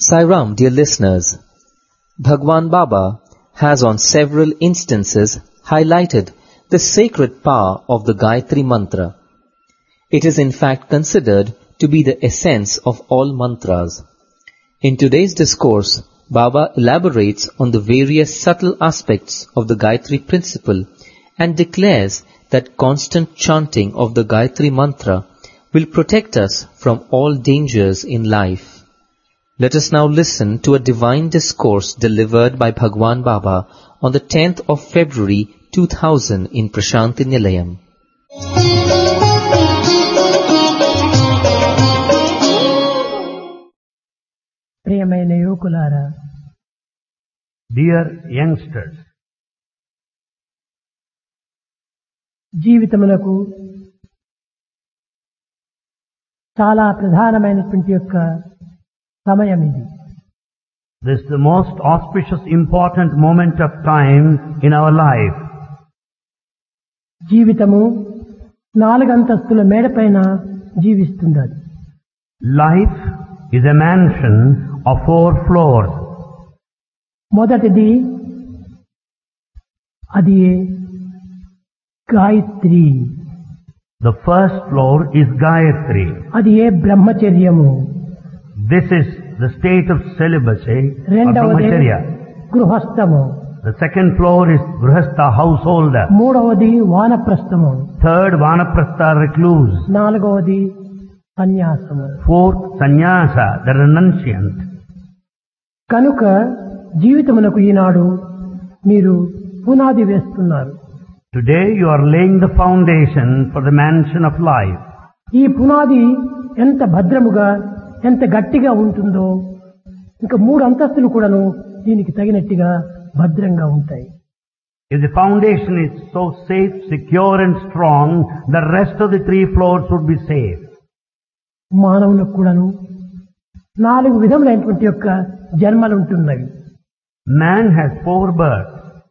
Sairam, dear listeners, Bhagwan Baba has on several instances highlighted the sacred power of the Gayatri Mantra. It is in fact considered to be the essence of all mantras. In today's discourse, Baba elaborates on the various subtle aspects of the Gayatri principle and declares that constant chanting of the Gayatri Mantra will protect us from all dangers in life. Let us now listen to a divine discourse delivered by Bhagwan Baba on the 10th of February 2000 in Prashanti Nilayam. ప్రియమైన యువకులారా Dear youngsters, జీవితమునకు చాలా ప్రధానమైనటువంటి యొక్క సమయం ఇది this is the most auspicious, important moment of time in our life. జీవితము నాలుగంతస్తుల మేడపైన జీవిస్తుంది అది Life is a mansion of four floors. మొదటిది అది Gayatri The first floor is Gayatri. అది ఏ బ్రహ్మచర్యము This is the state of celibacy or రెండవది brahmacharya. గృహస్థము The second floor is Grihastha householder. మూడవది వానప్రస్థము Third, Vanaprastha recluse. నాలుగవది సన్యాసము Fourth, Sannyasa, the renunciant. కనుక జీవితమునకు ఈనాడు మీరు పునాది వేస్తున్నారు Today you are laying the foundation for the mansion of life. ఈ పునాది ఎంత భద్రముగా ఎంత గట్టిగా ఉంటుందో ఇంకా మూడు అంతస్తులు కూడాను దీనికి తగినట్టుగా భద్రంగా ఉంటాయి If the foundation is so safe, secure and strong, the rest of the three floors would be safe. మానవులకు కూడాను నాలుగు విధములైనటువంటి యొక్క జన్మలు ఉంటున్నవి Man has four births.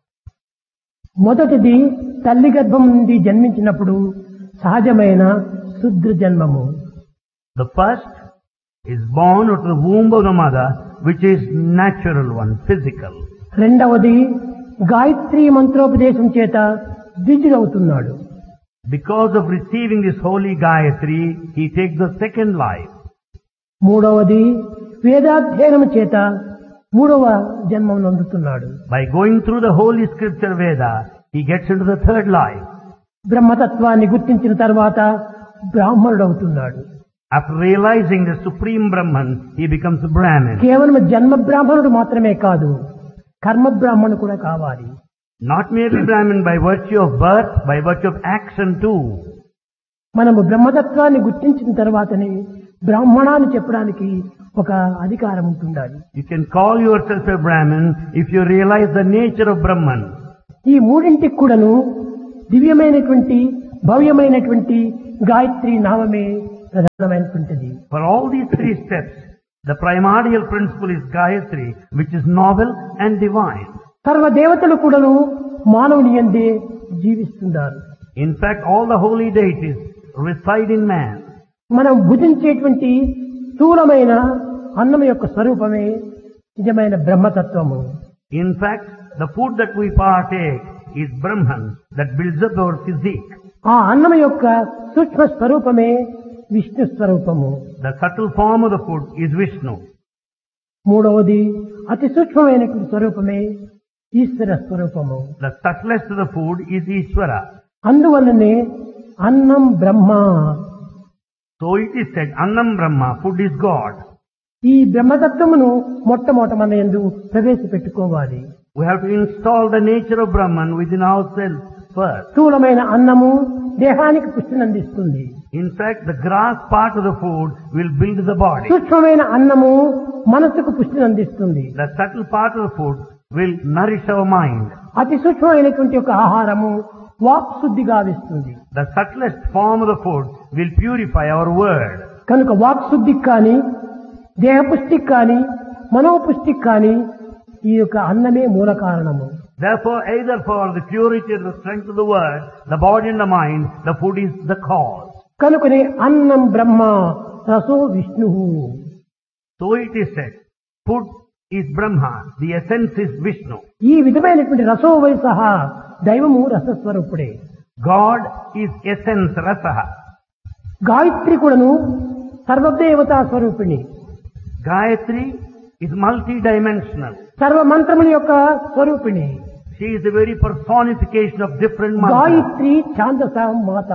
మొదటిది తల్లి గర్భం నుండి జన్మించినప్పుడు సహజమైన శుద్ర జన్మము The first is born out of the womb of the mother, which is natural one, physical. రెండవది గాయత్రి మంత్రోపదేశం చేత ద్విజుడవుతున్నాడు Because of receiving this holy Gayatri, he takes the second life. మూడవది వేదాధ్యయనం చేత మూడవ జన్మం అందుతున్నాడు By going through the holy scripture Veda, he gets into the third life. బ్రహ్మతత్వాన్ని గుర్తించిన తర్వాత బ్రాహ్మణుడవుతున్నాడు After realizing the supreme Brahman, he becomes a Brahmin. కేవలం జన్మ బ్రాహ్మణుడు మాత్రమే కాదు కర్మ బ్రాహ్మణుడు కూడా కావాలి Not merely Brahmin by virtue of birth, by virtue of action too. మనము బ్రహ్మతత్వాన్ని గుర్తించిన తర్వాతనే బ్రాహ్మణాన్ని చెప్పడానికి ఒక అధికారం ఉంటుండాలి You can call yourself a Brahmin if you realize the nature of Brahman. ఈ మూడింటికి కూడాను దివ్యమైనటువంటి భవ్యమైనటువంటి గాయత్రి నామమే ప్రధానమైనటువంటిది For all these three steps, the primordial principle is Gayatri, which is novel and divine. సర్వ దేవతలు కూడాను మానవుని ఎందే జీవిస్తున్నారు In fact, all the holy deities reside in man. మనం భుజించేటువంటి స్థూలమైన అన్నం యొక్క స్వరూపమే నిజమైన బ్రహ్మతత్వము In fact, the food that we partake is Brahman that builds up our physique. ఆ అన్నం యొక్క సూక్ష్మ స్వరూపమే విష్ణు స్వరూపము The subtle form of the food is Vishnu. మూడవది అతి సూక్ష్మమైనటువంటి స్వరూపమే ఈశ్వర స్వరూపము The subtlest of the food is Ishvara. అందువల్లనే అన్నం బ్రహ్మ So it is said, Annam Brahma, food is God. ఈ బ్రహ్మతత్వమును మొట్టమొదట మన ఎందు ప్రవేశపెట్టుకోవాలి We have to install the nature of Brahman within ourselves first. స్థూలమైన అన్నము దేహానికి పుష్టినందిస్తుంది In fact, the grass part of the food will build the body. సూక్ష్మమైన అన్నము మనసుకు పుష్టినందిస్తుంది The subtle part of the food will nourish our mind. అతి సూక్ష్మమైనటువంటి ఒక ఆహారము వాక్ శుద్ధి గావిస్తుంది The subtlest form of the food will purify our word. కనుక వాక్ శుద్ధికి కానీ దేహపుష్టికి కానీ మనోపుష్టికి కానీ ఈ యొక్క అన్నమే మూల కారణము Therefore, either for the purity or the strength of the word, the body and the mind, the food is the cause. కనుకనే అన్నం బ్రహ్మ రసో Vishnu So it is said, Food is Brahma. The essence is Vishnu. ఈ విధమైనటువంటి రసోవై సహా దైవము రసస్వరూపుడే God is essence, Rasaha. Gayatri కూడాను సర్వదేవతా స్వరూపిణి Gayatri is multidimensional. సర్వ మంత్రముల యొక్క స్వరూపిణి She is the very personification of different mantras. Gayatri ఛాందస మాత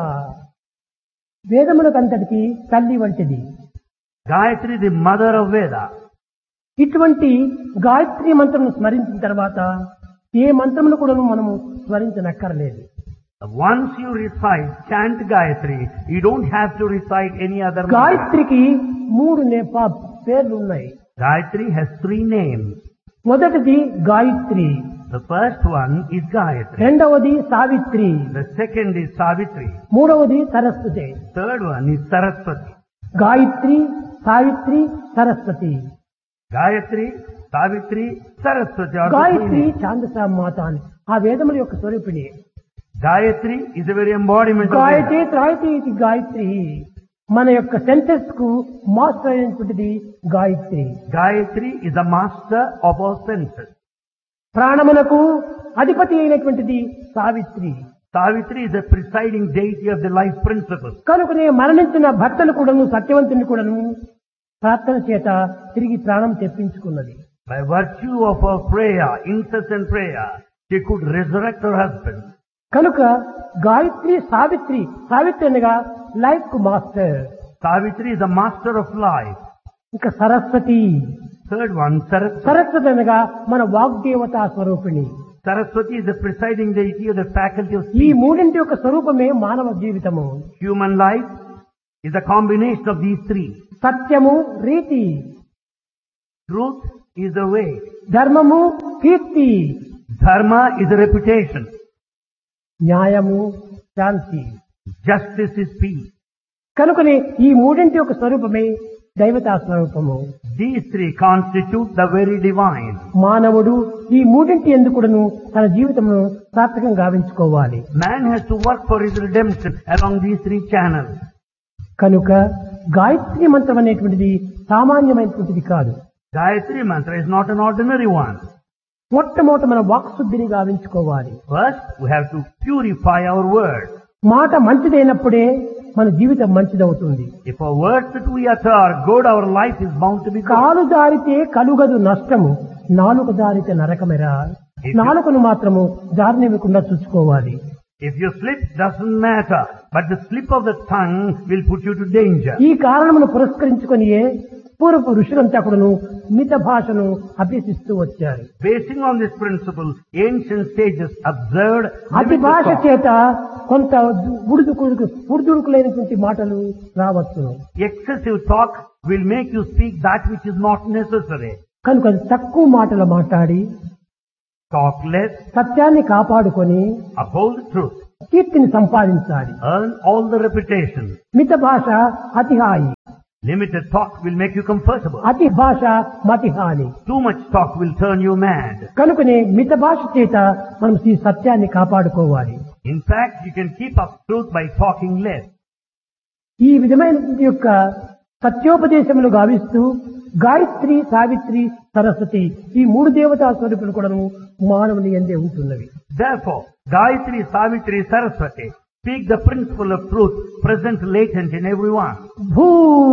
వేదములకంతటికి తల్లి వంటిది Gayatri, the mother of Veda. ఇటువంటి గాయత్రి మంత్రము స్మరించిన తర్వాత ఏ మంత్రమును కూడా మనము స్మరించనక్కర్లేదు Once you recite, chant Gayatri, you don't have to recite any other mantra. గాయత్రికి మూడు నే- పా- పేర్లు ఉన్నాయి Gayatri has three names. మొదటిది Gayatri The first one is Gayatri. రెండవది Savitri The second is Savitri. మూడవది Saraswati Third one is Saraswati. Gayatri Savitri Saraswati Gayatri, Savitri, Saraswati are the three Gayatri names. ఛాందస మాత అని ఆ వేదముల యొక్క స్వరూపిణి Gayatri is the very embodiment of Gayatri Veda. త్రాయతి ఇది గాయత్రి మన యొక్క సెన్సెస్ కు మాస్టర్ అయినటువంటిది Gayatri Gayatri is the master of our senses. ప్రాణములకు అధిపతి అయినటువంటిది Savitri Savitri is the presiding deity of the life principle. కనుకనే మరణించిన భర్తలు కూడాను సత్యవంతుని కూడాను ప్రార్థన చేత తిరిగి ప్రాణం తెప్పించుకున్నది By virtue of her prayer, incessant prayer, she could resurrect her husband. కనుక గాయత్రి సావిత్రి సావిత్రి అనగా లైఫ్ కు master Savitri is the master of life. ఇంకా Saraswati Third one, Saraswati. Saraswati అనగా మన వాగ్దేవతా స్వరూపిణి Saraswati is the presiding deity of the faculty of ఈ speech. మూడింటి యొక్క స్వరూపమే మానవ జీవితము Human life is a combination of these three. సత్యము రీతి Truth is the way. ధర్మము కీర్తి Dharma is a reputation. న్యాయము శాంతి Justice is peace. కనుకనే ఈ మూడింటి యొక్క స్వరూపమే దైవతా స్వరూపము These three constitute the very divine. మానవుడు ఈ మూడింటి ఎందుకును తన జీవితమును సార్థకం గావించుకోవాలి Man has to work for his redemption along these three channels. కనుక గాయత్రి మంత్రం అనేటువంటిది సామాన్యమైనటువంటిది కాదు Gayatri mantra is not an ordinary one. మొట్టమొదట మన వాక్శుద్ధిని గావించుకోవాలి First, we have to purify our words. మాట మంచిదైనప్పుడే మన జీవితం మంచిదవుతుంది If our words that we utter are good, our life is bound to be good. కాలు జారితే కలుగదు నష్టము నాలుక జారితే నరకమెరా నాలుకను మాత్రము జారినివ్వకుండా చూసుకోవాలి If you slip, doesn't matter. But the slip of the tongue will put you to danger. ఈ కారణమును పురస్కరించుకొనియే పూర్వపు ఋషులంతా కూడాను మిత భాషను అభ్యసిస్తూ వచ్చారు Basing on this principle, ancient sages observed అతి limited భాష thought. చేత కొంత ఉడుదుకుడుకు ఉడుదుడుకులైనటువంటి మాటలు రావచ్చును Excessive talk will make you speak that which is not necessary. కనుక తక్కువ మాటలు మాట్లాడి Talk less, సత్యాన్ని కాపాడుకొని uphold the truth, కీర్తిని సంపాదించాలి earn all the reputation. మిత భాష అతిహాయి Limited talk will make you comfortable. అతి భాష మతిహాని Too much talk will turn you mad. కనుకనే మిత భాష చేత మనం ఈ సత్యాన్ని కాపాడుకోవాలి In fact, you can keep up truth by talking less. ఈ విధమైనటువంటి యొక్క సత్యోపదేశములు గావిస్తూ గాయత్రి సావిత్రి సరస్వతి ఈ మూడు దేవతా స్వరూపులు కూడాను మానవుని ఎందే ఉంటున్నవి Therefore, Gayatri, Savitri, Saraswati speak the principle of truth present latent in everyone. భూ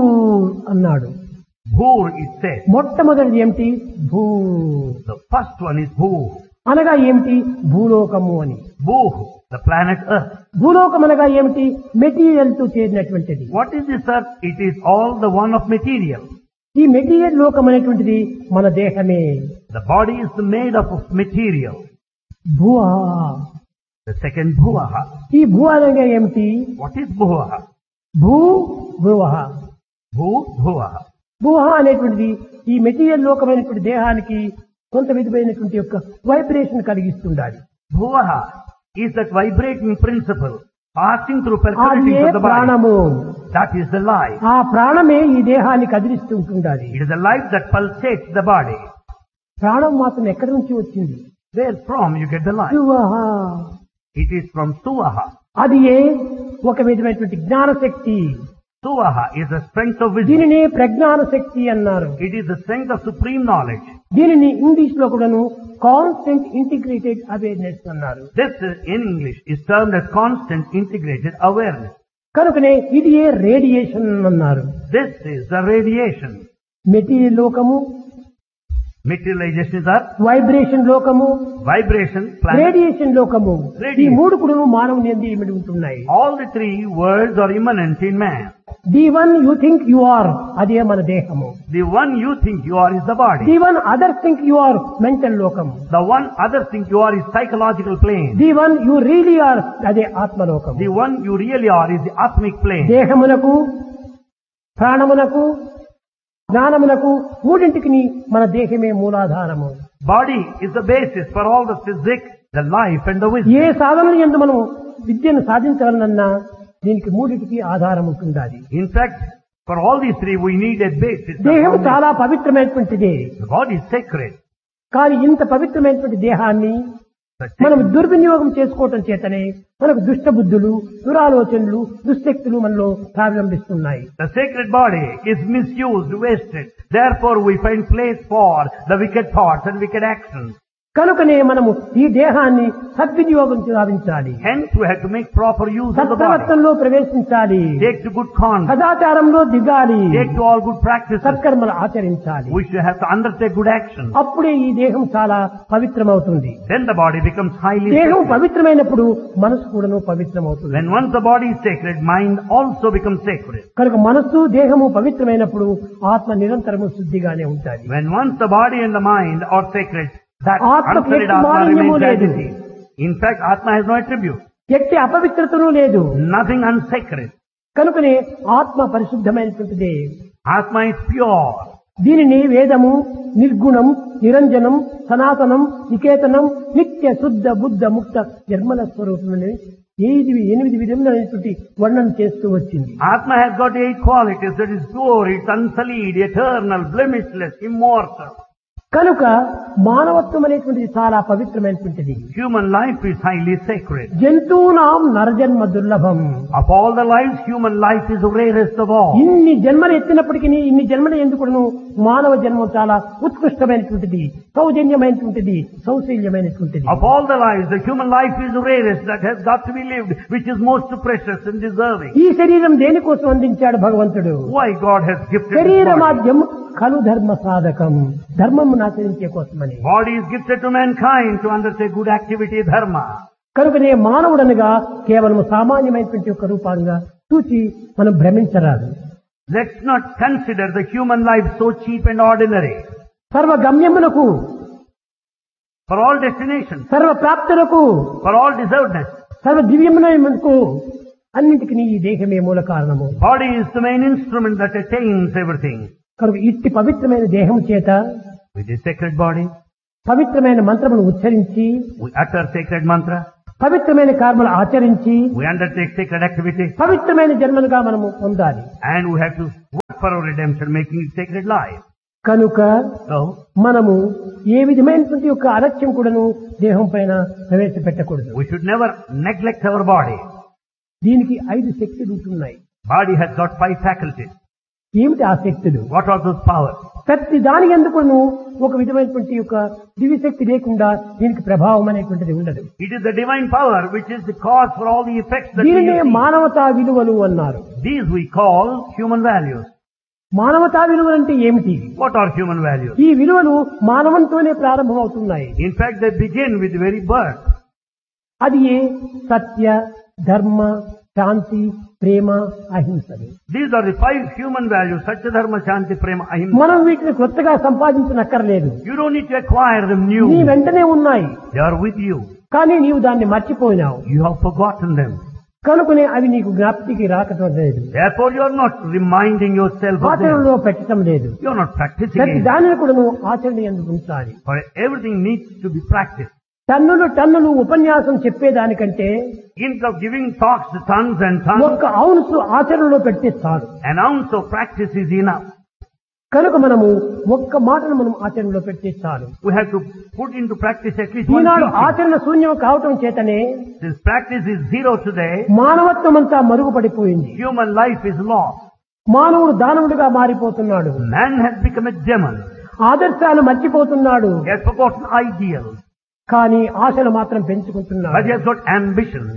అన్నాడు Bhur is said. మొట్టమొదటిది ఏమిటి భూ The first one is Bhu. అనగా ఏమిటి భూలోకము అని Bhu, the planet Earth. భూలోకం అనగా ఏమిటి మెటీరియల్ తో చేరినటువంటిది What is this earth? It is all the one of material. ఈ మెటీరియల్ లోకం అనేటువంటిది మన దేహమే The body is made up of material. భువా The second Bhuvaha. ఈ భూ అనగా ఏమిటి What is Bhuvaha? భూ భువ Bhu, Bhuvaha. భువ అనేటువంటిది ఈ మెటీరియల్ లోకమైనటువంటి దేహానికి కొంత విధమైనటువంటి యొక్క వైబ్రేషన్ కలిగిస్తుండాలి Bhuvaha is that vibrating principle passing through అది percolating ఏ through the body. ప్రాణము That is the life. ఆ ప్రాణమే ఈ దేహాన్ని కదిలిస్తూ ఉంటుండాలి It is the life that pulsates the body. ప్రాణం మాత్రం ఎక్కడి నుంచి వచ్చింది Where from you get the life? భువః. It is from Suvaha. అది ఏ ఒక విధమైనటువంటి జ్ఞానశక్తి Suvaha is the strength of wisdom. దీనిని ప్రజ్ఞాన శక్తి అన్నారు It is the strength of supreme knowledge. దీనిని ఇంగ్లీష్ లో కూడాను కాన్స్టెంట్ ఇంటిగ్రేటెడ్ అవేర్నెస్ అన్నారు This uh, in English is termed as constant integrated awareness. కనుకనే ఇది ఏ రేడియేషన్ అన్నారు This is the radiation. Material లోకము Materialization is earth, వైబ్రేషన్ లోకము vibration, planet. రేడియేషన్ లోకము ఈ Radiation. మూడు కూడా మానవుని ఎందు ఇమిడి ఉంటున్నాయి All the three worlds are immanent in man. The one you think you are అదే మన దేహము The one you think you are is the body. The one other think you are mental లోకము The one other think you are is psychological plane. The one you really are అదే ఆత్మలోకము The one you really are is the atmic plane. దేహమునకు ప్రాణమునకు జ్ఞానమునకు మూడింటికి మన దేహమే మూలాధారము Body is the basis for all the physics, the life and the wisdom. ఏ సాధన ఎందు మనం విద్యను సాధించవలనన్నా దీనికి మూడింటికి ఆధారం ఉంటుండాలి In fact, for all these three we need a basis. a దేహం foundation. చాలా పవిత్రమైనటువంటిది The body is sacred. కానీ ఇంత పవిత్రమైనటువంటి దేహాన్ని The మనం దుర్వినియోగం చేసుకోవటం చేతనే మనకు దుష్ట బుద్ధులు దురాలోచనలు దుశ్శక్తులు మనలో ప్రారంభిస్తున్నాయి The sacred body is misused, wasted. Therefore we find place for the wicked thoughts and wicked actions. కనుకనే మనము ఈ దేహాన్ని సద్వినియోగం సాధించాలి Hence we have to make proper use of the body. సత్ప్రవర్తనలో ప్రవేశించాలి Take to good conduct. సదాచారంలో దిగాలి Take to all good practices. సత్కర్మలు ఆచరించాలి We should have to undertake good action. అప్పుడే ఈ దేహం చాలా పవిత్రమవుతుంది Then the body becomes highly దేహం sacred. పవిత్రమైనప్పుడు మనసు కూడాను పవిత్రమవుతుంది When once the body is sacred, mind also becomes sacred. కనుక మనస్సు దేహము పవిత్రమైనప్పుడు ఆత్మ నిరంతరము శుద్ధిగానే ఉంటుంది When once the body and the mind are sacred, that ఆత్మకు unsullied ఎట్టి Atma మాలిన్యము remains లేదు. as it is. In fact, Atma has no attribute. ఎట్టి అపవిత్రతను లేదు Nothing unsacred. కనుకనే ఆత్మ పరిశుద్ధమైనటువంటిదే Atma is pure. దీనిని వేదము నిర్గుణం నిరంజనం సనాతనం నికేతనం నిత్య శుద్ధ బుద్ధ ముక్త నిర్మల స్వరూపమని ఎనిమిది ఎనిమిది విధములైనటువంటి వర్ణన చేస్తూ వచ్చింది Atma has got eight qualities. That is pure, it's unsullied, eternal, blemishless, immortal. కనుక మానవత్వం అనేటువంటిది చాలా పవిత్రమైనటువంటిది Human life is highly sacred. జంతువునాం నరజన్మ దుర్లభం Of all the lives, human life is the rarest of all. ఇన్ని జన్మలు ఎత్తినప్పటికీ ఇన్ని జన్మలు ఎందుకును మానవ జన్మ చాలా ఉత్కృష్టమైనటువంటిది సౌజన్యమైనటువంటిది సౌశల్యమైనటువంటిది Of all the lives, the human life is the rarest that has got to be lived, which is most precious and deserving. ఈ శరీరం దేనికోసం అందించాడు భగవంతుడు Why God has gifted this శరీర body. మాధ్యం ఖలు ధర్మ సాధకం ధర్మము ఆచరించే కోసమని Body is gifted to mankind to undertake good activity, dharma. కనుకనే మానవుడనగా కేవలం సామాన్యమైనటువంటి ఒక రూపంగా చూచి మనం భ్రమించరాదు Let's not consider the human life so cheap and ordinary. సర్వ గమ్యములకు For all destinations, సర్వ ప్రాప్తులకు for all deservedness, సర్వ దివ్యమునకు అన్నింటికి ఈ దేహమే మూల కారణము body is the main instrument that attains everything. కనుక ఇట్టి పవిత్రమైన దేహం చేత With this sacred body, పవిత్రమైన మంత్రమును ఉచ్చరించి we utter sacred mantra, పవిత్రమైన కర్మలు ఆచరించి we undertake sacred activity, పవిత్రమైన జన్మలుగా మనము పొందాలి and we have to work for our redemption, making it sacred life. కనుక So, మనము ఏ విధమైనటువంటి యొక్క అలక్ష్యం కూడాను దేహం పైన ప్రవేశపెట్టకూడదు we should never neglect our body. దీనికి ఐదు శక్తులు ఉంటున్నాయి Body has got five faculties. ఏమిటి ఆ శక్తులు What are those powers? ప్రతి దాని ఎందుకును ఒక విధమైనటువంటి యొక్క దివ్యశక్తి లేకుండా దీనికి ప్రభావం అనేటువంటిది ఉండదు It is the divine power which is the cause for all the effects that we దీనినే see. మానవతా విలువలు అన్నారు These we call human values. మానవతా విలువలు అంటే ఏమిటి What are human values? ఈ విలువలు మానవంతోనే ప్రారంభమవుతున్నాయి In fact, they begin with the very birth. అది ఏ సత్య ధర్మ శాంతి ప్రేమ అహింసలు These are the five human values, Satya Dharma Shanti Prema Ahimsa. మనం వీటిని కొత్తగా సంపాదించనక్కర్లేదు You don't need to acquire them నీ new. వెంటనే ఉన్నాయి They are with you. కానీ నీవు దాన్ని మర్చిపోయినావు You have forgotten them. కనుకనే అవి నీకు జ్ఞాప్తికి రాకటం లేదు Therefore, you are not reminding yourself of them. ఆచరణలో పెట్టడం లేదు You are not practicing ప్రతి it. దానిని కూడా నువ్వు ఆచరణ ఎందుకు ఉంచాలి For everything needs to be practiced. టన్నులు టన్నులు ఉపన్యాసం చెప్పేదానికంటే Instead of giving talks to tons and tons, ఒక్క అవును ఆచరణలో పెడితే చాలు an ounce of practice is enough. కనుక మనము ఒక్క మాటను మనం ఆచరణలో పెడితే చాలు We have to put into practice at least one Eenadu teaching. ఆచరణ శూన్యం కావటం చేతనే Since practice is zero today, మానవత్వం అంతా మరుగుపడిపోయింది human life is lost. మానవుడు దానవుడిగా మారిపోతున్నాడు Man has become a demon. ఆదర్శాలు మర్చిపోతున్నాడు He has forgotten ideals, కానీ ఆశలు మాత్రం but పెంచుకుంటున్నాడు he has got ambitions.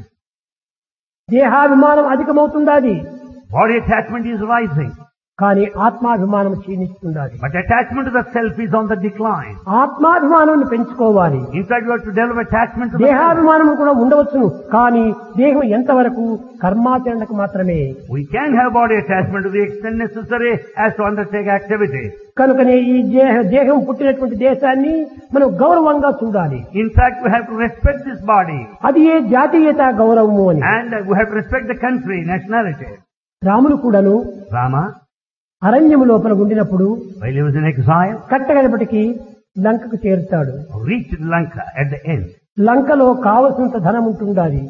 దేహాభిమానం అధికమవుతుండాది Body attachment is rising, కానీ ఆత్మాభిమానం క్షీణిస్తుండాలి but attachment to the self is on the decline. ఆత్మాభిమానాన్ని పెంచుకోవాలి In fact, you have to develop attachment to the self. దేహాభిమానం కూడా ఉండవచ్చును కానీ దేహం ఎంతవరకు కర్మాచరణకు మాత్రమే We can have body attachment to the extent necessary as to undertake activity. కనుకనే ఈ దేహ- దేహం పుట్టినటువంటి దేశాన్ని మనం గౌరవంగా చూడాలి In fact, we have to respect this body అది ఏ జాతీయత గౌరవము అని and we have to respect the country, nationality. Ramulu కూడాను Rama, అరణ్యము లోపల ఉండినప్పుడు while he was in exile, కట్టగడపటికి లంకకు చేరుతాడు reached Lanka at the end. లంకలో కావలసినంత ధనం ఉంటుండాలి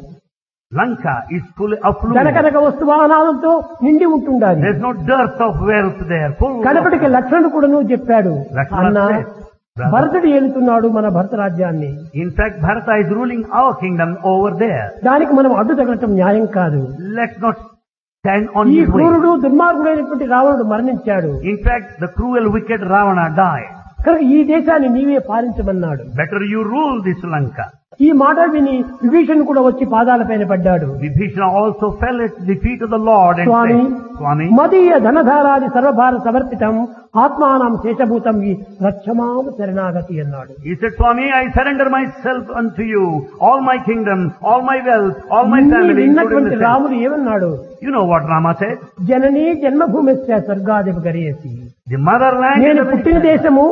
Lanka is full of fluid. కనకనక వస్తు వాహనాలతో నిండి ఉంటుండాలి There's no dearth of wealth there. Full of- కడపటికి లక్ష్మణుడు కూడాను చెప్పాడు లక్ష్మణ అన్న said, "Brother." భరతుడు ఏలుతున్నాడు మన భరత రాజ్యాన్ని In fact, Bharata is ruling our kingdom over there. దానికి మనం అడ్డు తగలటం న్యాయం కాదు Let's not stand on ఈ his way. క్రూరుడు దుర్మార్గుడైనటువంటి రావణుడు మరణించాడు In fact, the cruel, wicked Ravana died. కనుక ఈ దేశాన్ని నీవే పాలించమన్నాడు Better you rule this Lanka. ఈ మాట విని విభీషణ్ కూడా వచ్చి పాదాలపైన పడ్డాడు Vibhishana also fell at the feet of the Lord and Swamy said, Swami, మదీయ ధనధారాది సర్వభార సమర్పితం ఆత్మానం శేషభూతం ఈ రక్షమాం శరణాగతి అన్నాడు he said, Swami, I surrender myself unto you, all my kingdom, all my wealth, all my ఇన్ని family, including విన్నటువంటి the self. రాముడు ఏమన్నాడు You know what Rama said? జననీ జన్మభూమి స్వర్గాదిపు గరియేసి The motherland is నేను the పుట్టిన very దేశము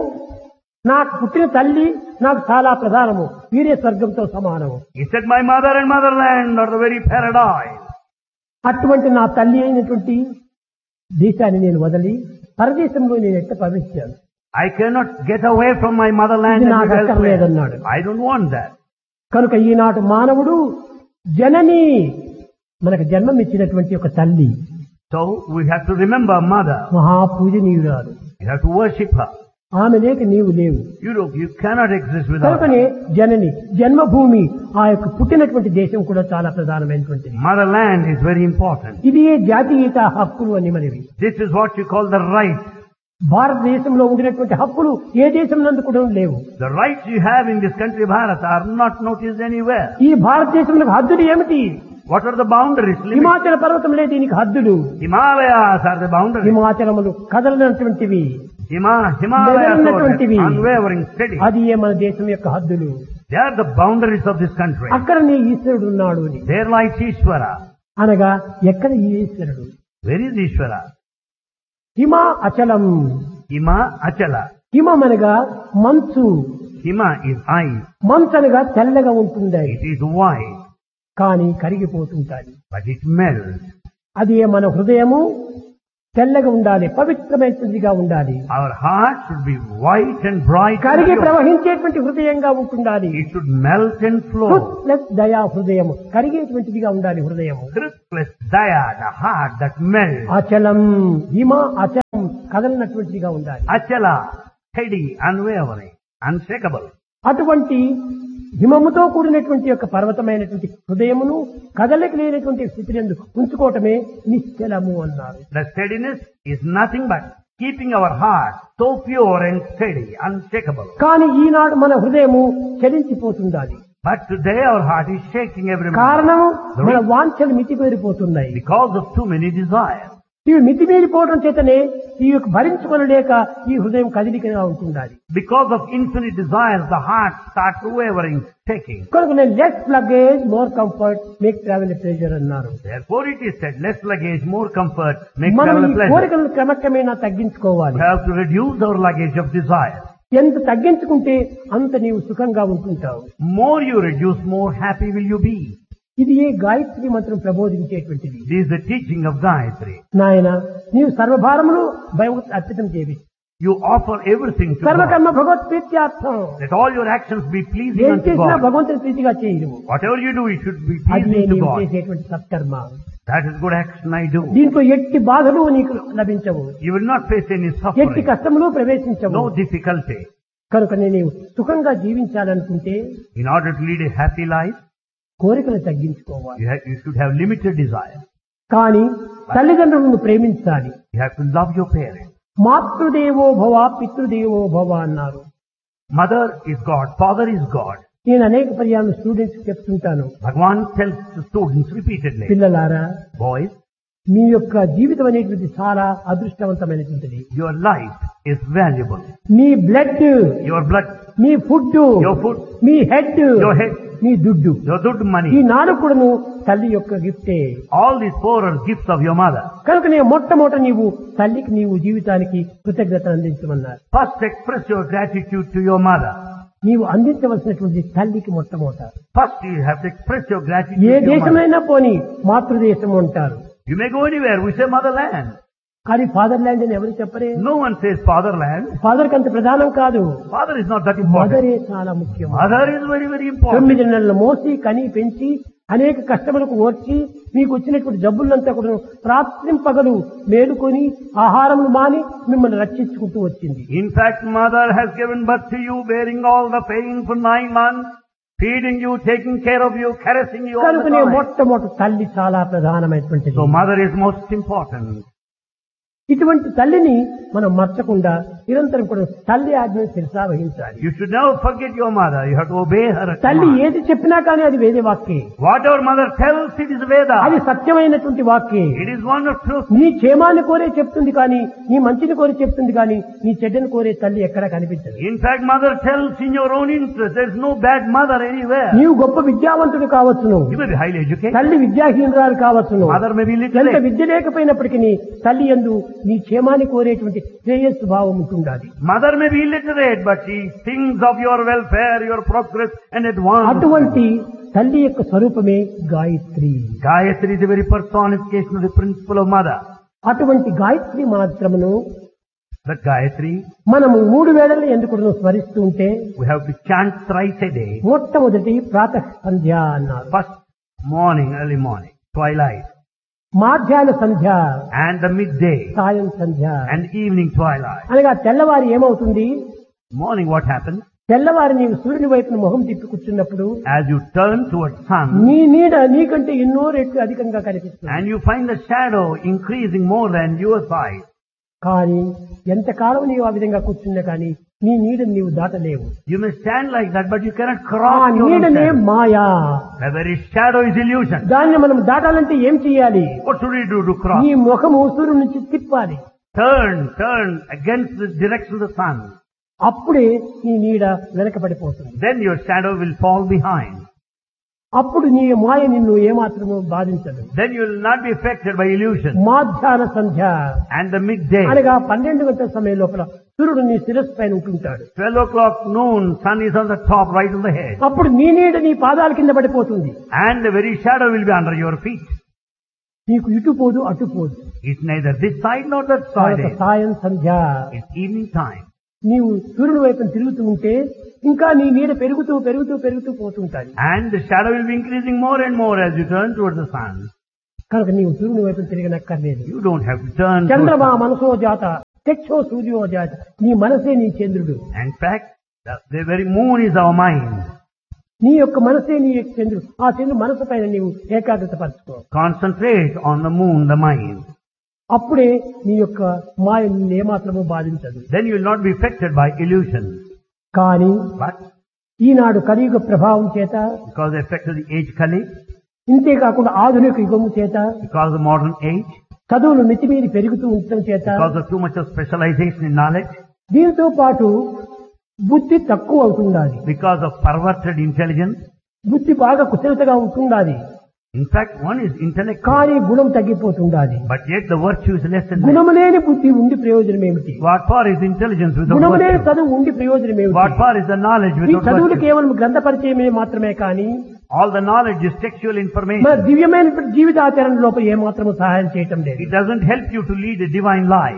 నాకు పుట్టిన తల్లి నాకు చాలా ప్రధానము వీరే స్వర్గంతో సమానము He said, my mother and motherland are the very paradise. అటువంటి నా తల్లి అయినటువంటి దేశాన్ని నేను వదిలి పరదేశంలో నేను ఎట్ట ప్రవేశించాను I cannot get away from my motherland ఇది and నాకు live అక్కర్లేదన్నాడు. elsewhere. I don't want that. కనుక ఈనాటి మానవుడు జనని మనకు జన్మమిచ్చినటువంటి ఒక తల్లి So we have to remember mother. మహాపూజనీయురాలు You have to worship her. ఆమె లేక నీవు లేవు You know, you cannot exist without her. కనుకనే జనని జన్మభూమి ఆ యొక్క పుట్టినటువంటి దేశం కూడా చాలా ప్రధానమైనటువంటిది Motherland is very important. ఇది ఏ జాతీయత హక్కులు అని మనవి This is what you call the right. భారతదేశంలో ఉండినటువంటి హక్కులు ఏ దేశం నందు కూడా లేవు The rights you have in this country, Bharat, are not noticed anywhere. ఈ భారతదేశంలో హద్దులు ఏమిటి What are the boundaries? Limits? హిమాచల పర్వతంలో దీనికి హద్దులు Himalayas are the boundaries. హిమాచలములు కదలనటువంటివి Hima, Himalayas are మెదలున్నటువంటివి. unwavering, steady. అది ఏ మన దేశం యొక్క హద్దులు They are the boundaries of this country. అక్కడనే ఈశ్వరుడు ఉన్నాడు అని There lies Ishvara. అనగా ఎక్కడ ఈ ఈశ్వరుడు Where is Ishvara? Hima అచలం Hima Achala. హిమం అనగా మంచు Hima is ice. మంచు అనగా తెల్లగా ఉంటుంది It is white, కానీ కరిగిపోతుంటాది but it melts. అది ఏ మన హృదయము తెల్లగా ఉండాలి పవిత్రమైనదిగా ఉండాలి Our heart should be white and bright. and కరిగి pure. ప్రవహించేటువంటి హృదయంగా ఉంటుండాలి It should melt and flow. Plus దయా హృదయము కరిగేటువంటిదిగా ఉండాలి హృదయము Truth plus daya, the heart that melts. అచలం హిమ అచలం కదలనటువంటిదిగా ఉండాలి Achala, steady, unwavering, unshakable. అటువంటి హిమముతో కూడినటువంటి యొక్క పర్వతమైనటువంటి హృదయమును కదలిక లేనటువంటి స్థితిని ఉంచుకోవటమే నిశ్చలము అన్నారు The steadiness is nothing but keeping our heart so pure and steady, unshakable. కానీ ఈనాడు మన హృదయము చలించిపోతుండాలి But today our heart is shaking every moment కారణం మన వాంఛలు మితిమీరిపోతున్నాయి because of too many desires. ఇవి మితిమీరిపోవడం చేతనే ఈ యొక్క భరించుకొనలేక ఈ హృదయం కదిలికగా ఉంటుండాలి Because of infinite desires, the heart starts wavering, shaking. కనుక నేను less luggage more comfort make travel pleasure అన్నారు Therefore it is said, less luggage, more comfort, make మనం travel ఈ a pleasure. కోరికలను క్రమక్రమేణా తగ్గించుకోవాలి We have to reduce our luggage of desire. ఎంత తగ్గించుకుంటే అంత నీవు సుఖంగా ఉంటుంటావు More you reduce, more happy will you be. ఇది ఏ గాయత్రి మంత్రం ప్రబోధించేటువంటిది This is the teaching of Gayatri. నాయన నీవు సర్వభారములు భగవత్ అర్పితం చేవి You offer everything to God. సర్వకర్మ Bhagwat ప్రీత్యార్థం Let all your actions be pleasing ఏం unto చేసినా God. భగవంతుని ప్రీతిగా చేయము Whatever you do, it should be అది pleasing to నీవు God. చేసేటువంటి సత్కర్మ That is good action I do. దీంట్లో ఎట్టి బాధలు నీకు లభించవు You will not face any ఎట్టి suffering, కష్టములు ప్రవేశించవు no difficulty. కనుక నేను సుఖంగా జీవించాలనుకుంటే In order to lead a happy life, కోరికలు తగ్గించుకోవాలి you, have, you should have limited desire. కానీ తల్లిదండ్రులను ప్రేమించాలి You have to love your parents. మాతృదేవో భవ పితృదేవో భవ అన్నారు Mother is God, father is God. నేను అనేక పర్యాలు స్టూడెంట్స్ చెప్తుంటాను Bhagwan tells the students repeatedly, పిల్లలారా boys, మీ యొక్క జీవితం అనేటువంటిది చాలా అదృష్టవంతమైనటువంటిది your life is valuable. మీ బ్లడ్ Your blood, మీ ఫుడ్ your food, మీ హెడ్ your head, మీ దుడ్డు your good ఈ money, నాడు కూడాను తల్లి యొక్క గిఫ్టే all these four are gifts of your mother. కనుక నేను మొట్టమొదట నీవు తల్లికి నీవు జీవితానికి కృతజ్ఞత అందించమన్నారు First express your gratitude to your mother. నీవు అందించవలసినటువంటి తల్లికి మొట్టమొదట First you have to express your gratitude A to your mother. దేశమైనా పోని మాతృదేశం అంటారు You may go anywhere, we say motherland. కానీ ఫాదర్ ల్యాండ్ అని ఎవరు చెప్పరే No one says fatherland. Father కి అంత ప్రధానం కాదు Father is not that important. మదరే చాలా ముఖ్యం Mother is very, very important. తొమ్మిది నెలల మోసి కని పెంచి అనేక కష్టములకు ఓర్చి మీకు వచ్చినటువంటి జబ్బులంతా కూడా రాత్రింపగలు మేలుకొని ఆహారములు మాని మిమ్మల్ని రక్షించుకుంటూ వచ్చింది In fact, mother has given birth to you, bearing all the pain for nine months, feeding you, taking care of you, caressing you all the కనుకనే time. మొట్టమొదటి తల్లి చాలా ప్రధానమైనటువంటిది So mother is most important. ఇటువంటి తల్లిని మనం మర్చకుండా నిరంతరం కూడా తల్లి ఆజ్ఞను శిరసా వహించాలి You should never forget your mother. You have to obey her తల్లి command. ఏది చెప్పినా కానీ అది వేదే వాక్యే Whatever mother tells, it is Veda. అది సత్యమైనటువంటి వాక్యే It is one of truth. నీ క్షేమాన్ని కోరే చెప్తుంది కానీ నీ మంచిని కోరి చెప్తుంది కానీ నీ చెడ్డని కోరే తల్లి ఎక్కడా కనిపించదు In fact, mother tells in your own interest. There is no bad mother anywhere. నీవు గొప్ప విద్యావంతుడు కావచ్చును You may be highly educated. తల్లి విద్యాహీనురాలు కావచ్చును Mother may be ఎంత literate. విద్య లేకపోయినప్పటికీ తల్లి ఎందు నీ క్షేమాన్ని కోరేటువంటి శ్రేయస్సు భావం ఉంటుండాలి Mother may be illiterate, but she thinks of your welfare, your progress and advance. అటువంటి తల్లి యొక్క స్వరూపమే Gayatri Gayatri is the very personification of the principle of mother. అటువంటి గాయత్రి మాత్రమును The Gayatri, మనము మూడు వేళలు ఎందుకు స్మరిస్తూ ఉంటే we have to chant thrice a day. మొట్టమొదటి ప్రాతః సంధ్య అన్నారు First morning, early morning, twilight, మాధ్యాహ్న Sandhya and the midday, సాయం సంధ్య and evening twilight. అనగా తెల్లవారి ఏమవుతుంది Morning, what happens? తెల్లవారి నీవు సూర్యుని వైపున మొహం తిప్పి కూర్చున్నప్పుడు As you turn towards sun, నీ నీడ నీకంటే ఎన్నో రెట్లు అధికంగా కనిపిస్తుంది and you find the shadow increasing more than your size. కానీ ఎంతకాలం నీవు ఆ విధంగా కూర్చున్నా కానీ నీ నీడని నీవు దాటలేవు You may stand like that, but you cannot ఆ cross your own నీడనే shadow. Maya The very shadow is illusion. దాన్ని మనం దాటాలంటే ఏం చేయాలి What should we do to cross? నీ ముఖము సూర్యుడి నుంచి తిప్పాలి Turn, turn against the direction of the sun. అప్పుడే నీ నీడ వెనకబడిపోతుంది Then your shadow will fall behind. అప్పుడు నీ మాయ నిన్ను ఏమాత్రము బాధించదు Then you will not be affected by illusion. మాధ్యాహ్న Sandhya And the midday, అనగా పన్నెండు గంటల సమయం లోపల సూర్యుడు నీ శిరస్సు పైన ఉంటుంటాడు 12 o'clock noon, sun is on the top, right on the head. అప్పుడు నీ నీడ నీ పాదాల కింద పడిపోతుంది And the very shadow will be under your feet. నీకు ఇటు పోదు అటు పోదు It's neither this side nor that side. తర్వాత సాయం సంధ్య It's evening time. నీవు సూర్యుని వైపున తిరుగుతూ ఉంటే ఇంకా నీ నీడ పెరుగుతూ పెరుగుతూ పెరుగుతూ పోతుంటాయి And the shadow will be increasing more and more as you turn towards the sun. కనుక నీవు సూర్యుని వైపున తిరగనక్కర్లేదు You don't have to turn towards చంద్రమా the మనసో జాత తెచ్చో సూర్యో జాత నీ మనసే నీ చంద్రుడు In fact, the, the very moon is our mind. నీ యొక్క మనసే నీ యొక్క చంద్రుడు ఆ చంద్రుడు మనసు పైన నీవు ఏకాగ్రత పరచుకో Concentrate on the moon, the mind. అప్పుడే నీ యొక్క మాయ నిన్ను ఏమాత్రము బాధించదు Then you will not be affected by illusion. కానీ But ఈనాడు కలియుగ ప్రభావం చేత because the effect of the age Kali, ఇంతేకాకుండా ఆధునిక యుగము చేత because of modern age, చదువులు మితిమీరి పెరుగుతూ ఉండటం చేత because of too much of specialization in knowledge, దీంతో పాటు బుద్ధి తక్కువ అవుతుండాలి because of perverted intelligence. బుద్ధి బాగా కుశలతగా ఉంటుండాలి In fact, one is intellect, కానీ గుణం తగ్గిపోతుండాలి but yet the virtue is less and less. గుణము లేని బుద్ధి ఉండి ప్రయోజనం ఏమిటి What for is intelligence without గుణము లేని virtue? చదువు ఉండి ప్రయోజనం What ఏమిటి for is the knowledge ఈ without చదువులు virtue? కేవలం గ్రంథ పరిచయమే మాత్రమే కానీ All the knowledge is textual మన information. దివ్యమైన జీవితాచరణ లోపల ఏమాత్రము సహాయం చేయటం లేదు It doesn't help you to lead a divine life.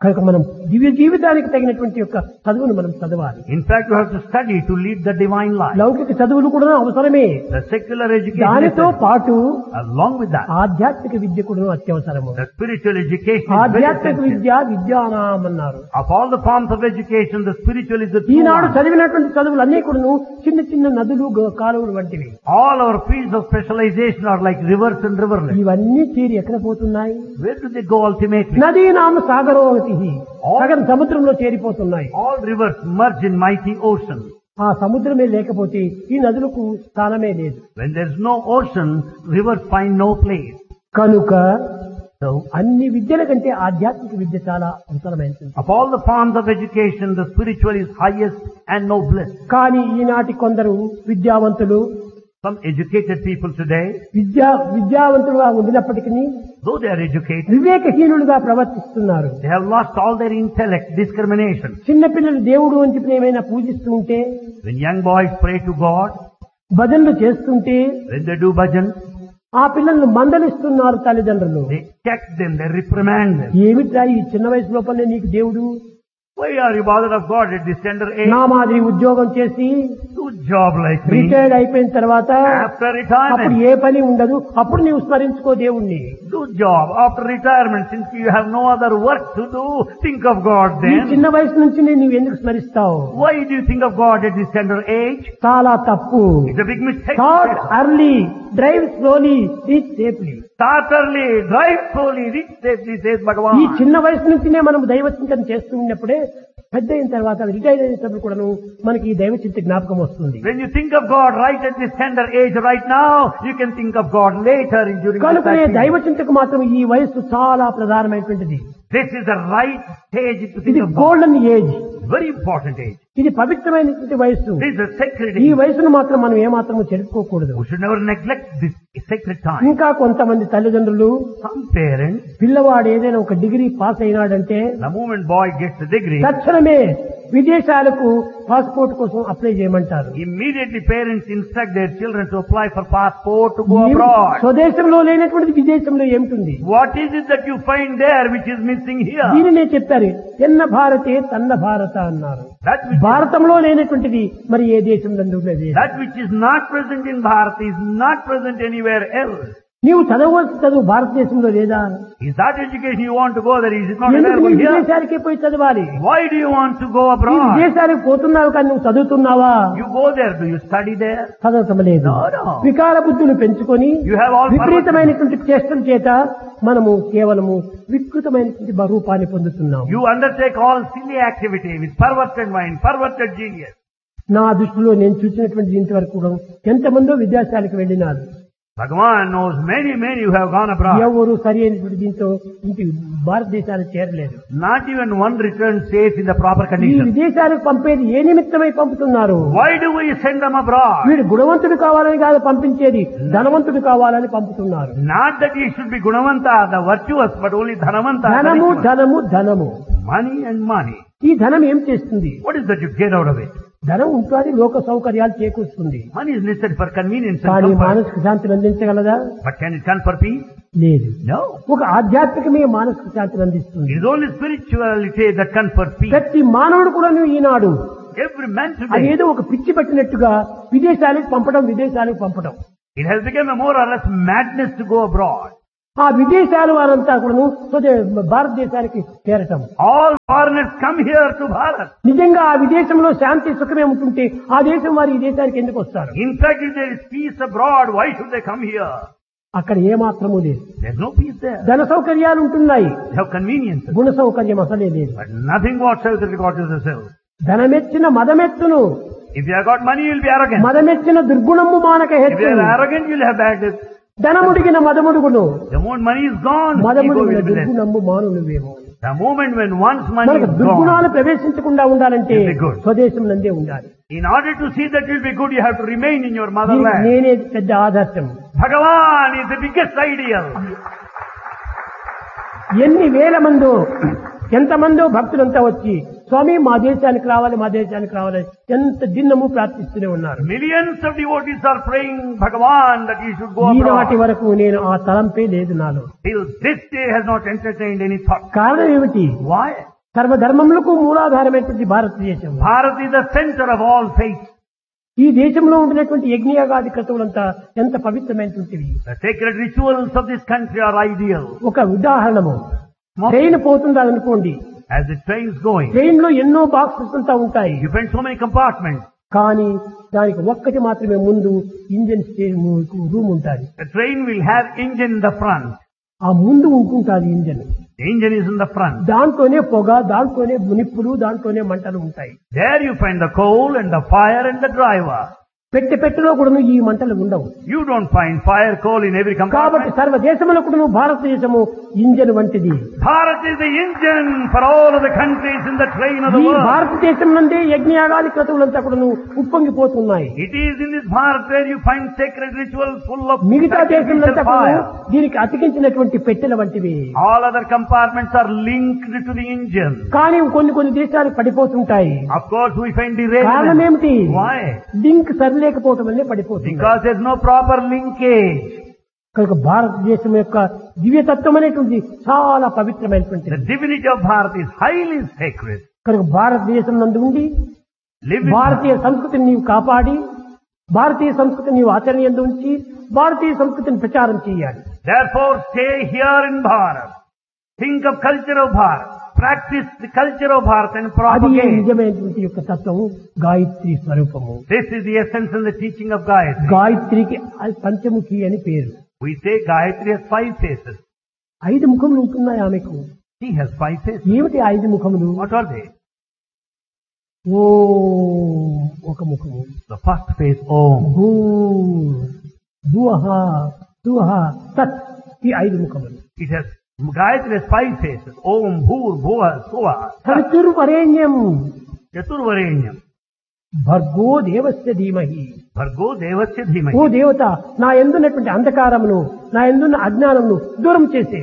కనుక మనం దివ్య జీవితానికి తగినటువంటి యొక్క చదువును మనం చదవాలి In fact, you have to study to lead the divine life. లౌకిక చదువులు కూడా అవసరమే The secular education, దానితో necessary. పాటు along with that, ఆధ్యాత్మిక విద్య కూడా అత్యవసరము the spiritual education is very ఆధ్యాత్మిక essential. విద్య విద్యానాం అన్నారు Of all the forms of education, the spiritual is the true Eenadu one. చదివినటువంటి చదువులన్నీ కూడా చిన్న చిన్న నదులు గ- కాలువలు వంటివి All our fields of specialization are like rivers and riverlets. ఇవన్నీ చేరి ఎక్కడ పోతున్నాయి Where do they go ultimately? నదీ నామ సాగరోగతి సగం సముద్రంలో చేరిపోతున్నాయి All rivers merge in mighty ocean. ఆ సముద్రమే లేకపోతే ఈ నదులకు స్థానమే లేదు When there's no ocean, rivers find no place. కనుక So, అన్ని విద్యల కంటే ఆధ్యాత్మిక విద్య చాలా అవసరమైనది of all the forms of education, the spiritual is highest and noblest. కానీ ఈనాటి కొందరు విద్యావంతులు Some educated people today, విద్యా విద్యావంతులుగా ఉండినప్పటికీ though they are educated, వివేకహీనులుగా ప్రవర్తిస్తున్నారు they have lost all their intellect, discrimination. చిన్నపిల్లలు దేవుడు అని చెప్పి ఏమైనా పూజిస్తూ ఉంటే When young boys pray to God, భజనలు చేస్తుంటే when they do bhajan, ఆ పిల్లలను మందలిస్తున్నారు తల్లిదండ్రులు they check them, they reprimand them. ఏమిట్రా ఈ చిన్న వయసు లోపలనే నీకు దేవుడు Why are you bothered of God at this tender age? నా మాదిరి ఉద్యోగం చేసి Do job like me. Retired అయిపోయిన తర్వాత After అప్పుడు retirement, ఏ పని ఉండదు అప్పుడు నీవు స్మరించుకో దేవుణ్ణి do job. After retirement, since you have no other work to do, think of God ఈ then. చిన్న వయసు నుంచి నువ్వు ఎందుకు స్మరిస్తావు Why do you think of God at this tender age? చాలా తప్పు It's a big mistake. థాట్ early drive slowly reach safely Start early, drive slowly, reach safely, says ఈ Bhagavan. చిన్న వయసు నుంచినే మనం దైవ చింతన చేస్తూ ఉన్నప్పుడే పెద్ద అయిన తర్వాత రిటైర్ అయినప్పుడు కూడాను మనకి ఈ దైవ చింత జ్ఞాపకం వస్తుంది When you think of God right at this tender age right now, you can think of God later in during the కనుకనే time. దైవ చింతకు మాత్రం ఈ వయస్సు చాలా ప్రధానమైనటువంటిది This is the right stage to think ఇది of God. Golden age Very important age. ఇది పవిత్రమైనటువంటి వయస్సు This is a sacred ఈ age. వయసును మాత్రం మనం ఏమాత్రము చెరుపుకోకూడదు We should never neglect this sacred time. ఇంకా కొంతమంది తల్లిదండ్రులు Some parents, పిల్లవాడు ఏదైనా ఒక డిగ్రీ పాస్ అయినాడంటే the moment boy gets a degree, తక్షణమే విదేశాలకు పాస్పోర్ట్ కోసం అప్లై చేయమంటారు immediately parents instruct their children to apply for passport to go ఏం- abroad. స్వదేశంలో లేనటువంటిది విదేశంలో ఏమిటి What is it that you find there which is missing here? దీనినే చెప్పారు ఎన్న భారతే తన్న భారత అన్నారు That which, భారతంలో లేనటువంటిది మరి ఏ దేశంలో ఉన్నది that which is not present in Bharat is not present anywhere else. నీవు చదవవలసిన చదువు భారతదేశంలో లేదా Is that education you want to go there? Is it not ఎందుకు available నీ here? విదేశాలకే పోయి చదవాలి Why do you want to go నీ abroad? విదేశాలకు పోతున్నావు కానీ నువ్వు చదువుతున్నావా You go there. Do you study there? చదవటం లేదు No, no. వికార బుద్ధులు పెంచుకొని You have all విపరీతమైనటువంటి చేష్టల చేత మనము కేవలము వికృతమైనటువంటి బ- రూపాన్ని పొందుతున్నాము You undertake all silly activity with perverted mind, perverted genius. నా దృష్టిలో నేను చూసినటువంటి ఇంతవరకు కూడా ఎంతమందో విద్యాశాలకు వెళ్ళినారు Bhagavan knows many, many who have gone abroad. ఎవరు సరి అయినటువంటి దీంతో ఇంటి భారతదేశానికి చేరలేదు Not even one returns safe in the proper ఈ condition. విదేశాలకు పంపేది ఏ నిమిత్తమై పంపుతున్నారు Why do we send them abroad? వీడు గుణవంతుడు కావాలని కాదు పంపించేది ధనవంతుడు కావాలని పంపుతున్నారు Not that he should be Gunavanta, the virtuous, but only Dhanavanta. the ధనము rich one. ధనము ధనము Money and money. ఈ ధనం ఏం చేస్తుంది What is that you get out of it? ధనం ఉంటుంది లోక సౌకర్యాలు చేకూరుస్తుంది Money is necessary for convenience and కానీ comfort. మానసిక శాంతిని అందించగలదా But can it confer peace? లేదు No. ఒక ఆధ్యాత్మికమే మానసిక శాంతిని అందిస్తుంది It is only spirituality that confers peace. ప్రతి మానవుడు కూడా ఈనాడు Every man today, అదేదో ఒక పిచ్చి పట్టినట్టుగా విదేశాలకు పంపడం విదేశాలకు పంపడం it has become a more or less madness to go abroad. ఆ విదేశాల వారంతా కూడాను స్వదే భారతదేశానికి చేరటం All foreigners come here to Bharat. నిజంగా ఆ విదేశంలో శాంతి సుఖమే ఉంటుంటే ఆ దేశం వారు ఈ దేశానికి ఎందుకు వస్తారు In fact, if there is peace abroad, why should they come here? అక్కడ ఏ మాత్రము లేదు There's no peace there. ధన సౌకర్యాలు ఉంటున్నాయి They have conveniences. గుణ సౌకర్యం అసలే లేదు But nothing whatsoever regard to the self. ధనమెచ్చిన మదమెత్తును If you have got money, you'll be arrogant. మదమెచ్చిన దుర్గుణము మానక If you హెచ్చు are arrogant, you'll have bad. ధనముడిగిన మదముడుగును The moment money is gone, ego మదముడిగిన will be less. దుర్గుణము మానునువేమో The moment when one's money మనకు is gone, దుర్గుణాలు ప్రవేశించకుండా ఉండాలంటే Will be good. స్వదేశం నందే ఉండాలి in order to see that you'll be good, you have to remain in your దీనికి motherland. నేనే పెద్ద ఆదర్శం Bhagavan is the biggest ideal. ఎన్ని వేల మందో ఎంతమందో భక్తులంతా వచ్చి స్వామి మా దేశానికి రావాలి మా దేశానికి రావాలి ఎంత దిన్నము ప్రార్థిస్తూనే ఉన్నారు Millions of devotees are praying Bhagavan that you should go ఈనాటి abroad. వరకు నేను ఆ తలంపే లేదు నాలో Till this day has not entertained any thought. కారణం ఏమిటి Why? సర్వధర్మములకు మూలాధారమైనటువంటి భారతదేశం Bharat is the center of all faiths. ఈ దేశంలో ఉండినటువంటి యజ్ఞయాగాది క్రతువులంతా ఎంత పవిత్రమైనటువంటివి The sacred rituals of this country are ideal. ఒక ఉదాహరణము ట్రైన్ పోతుంది అనుకోండి As the train's going, train లో ఎన్నో బాక్సెస్ అంతా ఉంటాయి you find so many compartments. కానీ దానికి ఒక్కటి మాత్రమే ముందు ఇంజన్ రూమ్ ఉంటుంది The train will have engine in the front. ఆ ముందు ఉంటుంటుంది engine The engine is in the front. దాంట్లోనే పొగ దాంట్లోనే నిప్పులు దాంట్లోనే మంటలు ఉంటాయి There you find the coal and the fire and the driver. పెట్టె పెట్టెలో కూడా ఈ మంటలు ఉండవు You don't find fire, coal in every కాబట్టి compartment. సర్వ దేశములో కూడా భారతదేశము ఇంజన్ వంటిది Bharat is the engine for all of the countries in the train of the ఈ world. భారతదేశం నుండి యజ్ఞయాగాది క్రతువులంతా కూడా ఉప్పొంగిపోతున్నాయి It is in this Bharat where you find sacred rituals full of మిగతా దేశంలో sacrificial fire. దీనికి అతికించినటువంటి పెట్టెల వంటివి All other compartments are linked to the engine. కానీ కొన్ని కొన్ని దేశాలు పడిపోతుంటాయి Of course, we find కారణం derailment. ఏమిటి Why? లింక్ సరిలేకపోవటం వల్లే పడిపోతుంది Because there's no proper linkage. కనుక భారతదేశం యొక్క దివ్యతత్వం అనేటువంటి చాలా పవిత్రమైనటువంటి The divinity of Bharat is highly sacred. కనుక భారతదేశం నందు ఉండి Live in భారతీయ సంస్కృతిని నీవు కాపాడి భారతీయ సంస్కృతిని నీవు ఆచరణ ఎందు ఉంచి భారతీయ సంస్కృతిని ప్రచారం చేయాలి Therefore, stay here in Bharat. Think of culture of Bharat. Practice the culture of Bharat and అది propagate. నిజమైనటువంటి యొక్క తత్వము గాయత్రి స్వరూపము This is the essence and the teaching of Gayatri. గాయత్రికి అది పంచముఖి అని పేరు We say Gayatri has five faces. ఐదు ముఖములు ఉంటున్నాయి ఆమెకు She has five faces. ఏమిటి ఆ ఐదు ముఖములు What are they? ఓ ఒక ముఖము The first face, Om. భూ భువహ సుహ తత్ ఈ ఐదు ముఖములు It has, Gayatri has five faces. Om, Bhur, Bhuva, Suva, చతుర్వరేణ్యం Chaturvarenyam. భర్గో దేవస్య ధీమహి Bhargo Devasya ఓ Dhimahi. దేవత నా ఎందున్నటువంటి అంధకారమును నా ఎందున్న అజ్ఞానమును దూరం చేసే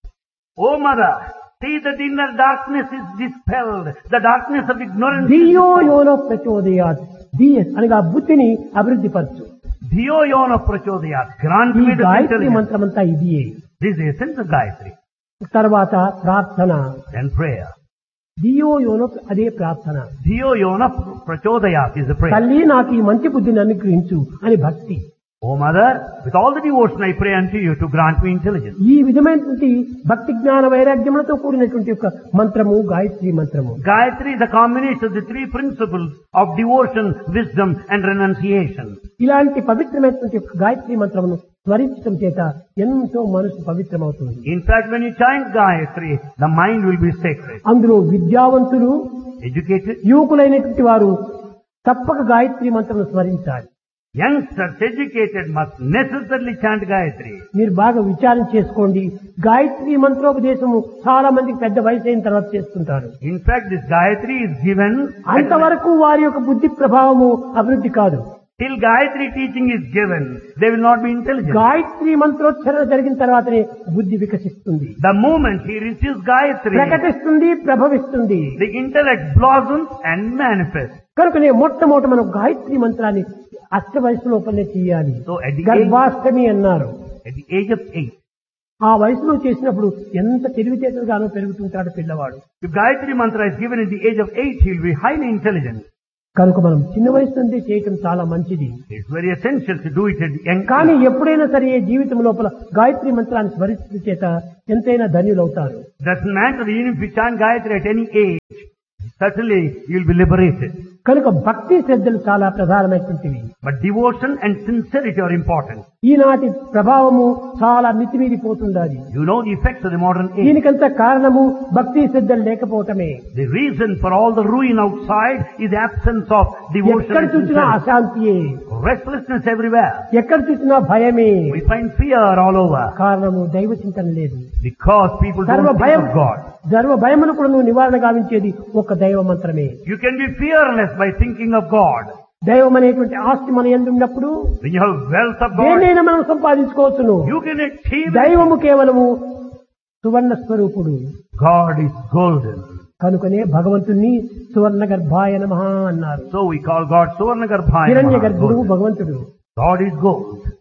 O Mother, see that inner darkness is dispelled. The darkness of ignorance. is ధియో యోనో ప్రచోదయాత్ ధియ అనగా బుద్ధిని అభివృద్ధి పరచు Dhiyo Yona Prachodayat. Grant ఈ me the గాయత్రి intelligence. మంత్రమంతా ఇదియే This is the essence of Gayatri. తర్వాత ప్రార్థన Then prayer. ధియో యోనో అదే ప్రార్థన Dhiyo Yona Prachodayat is the prayer. తల్లి నాకు ఈ మంచి బుద్ధిని అనుగ్రహించు అని భక్తి O Mother, with all the devotion I pray unto you to grant me intelligence. ఈ విధమైనటువంటి భక్తి జ్ఞాన వైరాగ్యములతో కూడినటువంటి యొక్క మంత్రము గాయత్రి మంత్రము Gayatri is a combination of the three principles of devotion, wisdom and renunciation. ఇలాంటి పవిత్రమైనటువంటి యొక్క గాయత్రి మంత్రమును స్మరించడం చేత ఎంతో మనసు పవిత్రమవుతుంది In fact, when you chant Gayatri, the mind will be sacred. అందులో విద్యావంతులు Educated, యువకులైనటువంటి వారు తప్పక Gayatri మంత్రమును స్మరించాలి youngsters educated must necessarily chant Gayatri. మీరు బాగా విచారం చేసుకోండి గాయత్రి మంత్రోపదేశము చాలా మందికి పెద్ద వయసు అయిన తర్వాత చేస్తుంటారు In fact, this Gayatri is given at- అంతవరకు వారి యొక్క బుద్ధి ప్రభావము అభివృద్ధి కాదు till Gayatri teaching is given, they will not be intelligent. Gayatri మంత్రోచ్చరణ జరిగిన తర్వాతనే బుద్ధి వికసిస్తుంది The moment he receives Gayatri, ప్రకటిస్తుంది ప్రభవిస్తుంది the intellect blossoms and manifests. కనుకనే మొట్టమొదట మనం గాయత్రి మంత్రాన్ని అష్ట వయసు లోపలనే చేయాలి So at the age, గర్భాష్టమి అన్నారు at the age of eight, ఆ వయసులో చేసినప్పుడు ఎంత తెలివితేటలుగానో పెరుగుతుంటాడు పిల్లవాడు if Gayatri mantra is given at the age of eight, he will be highly intelligent. కనుక మనం చిన్న వయసు నుండి చేయటం చాలా మంచిది It's very essential to do it at the young కానీ age. ఎప్పుడైనా సరే ఈ జీవితం లోపల గాయత్రి మంత్రాన్ని స్మరించడం చేత ఎంతైనా ధన్యులవుతారు Doesn't matter even if you chant Gayatri at any age, certainly you will be liberated. కనుక భక్తి శ్రద్ధలు చాలా ప్రధానమైనటువంటివి But devotion and sincerity are important. ఈనాటి ప్రభావము చాలా మితిమీరిపోతుండాలి You know the effects of the modern age. దీనికంత కారణము భక్తి శ్రద్ధలు లేకపోవటమే The reason for all the ruin outside is the absence of devotion ఎక్కడ and చూసినా sincerity. అశాంతియే Restlessness everywhere. ఎక్కడ చూసినా భయమే We find fear all over కారణము దైవ చింతన లేదు because people సర్వ don't భయం think of God. సర్వ భయమును కూడా నువ్వు నివారణ గావించేది ఒక దైవ మంత్రమే You can be fearless by thinking of God. దైవం అనేటువంటి ఆస్తి మన ఎందు ఉన్నప్పుడు When you have wealth of God, దేన్నైనా మనం సంపాదించుకోవచ్చును you can achieve it. దైవము కేవలము సువర్ణ స్వరూపుడు God is golden. కనుకనే భగవంతుణ్ణి సువర్ణ గర్భాయ నమ అన్నారు So we call God Suvarnagarbhaya. హిరణ్య Namaha, గర్భుడు golden. భగవంతుడు God is gold.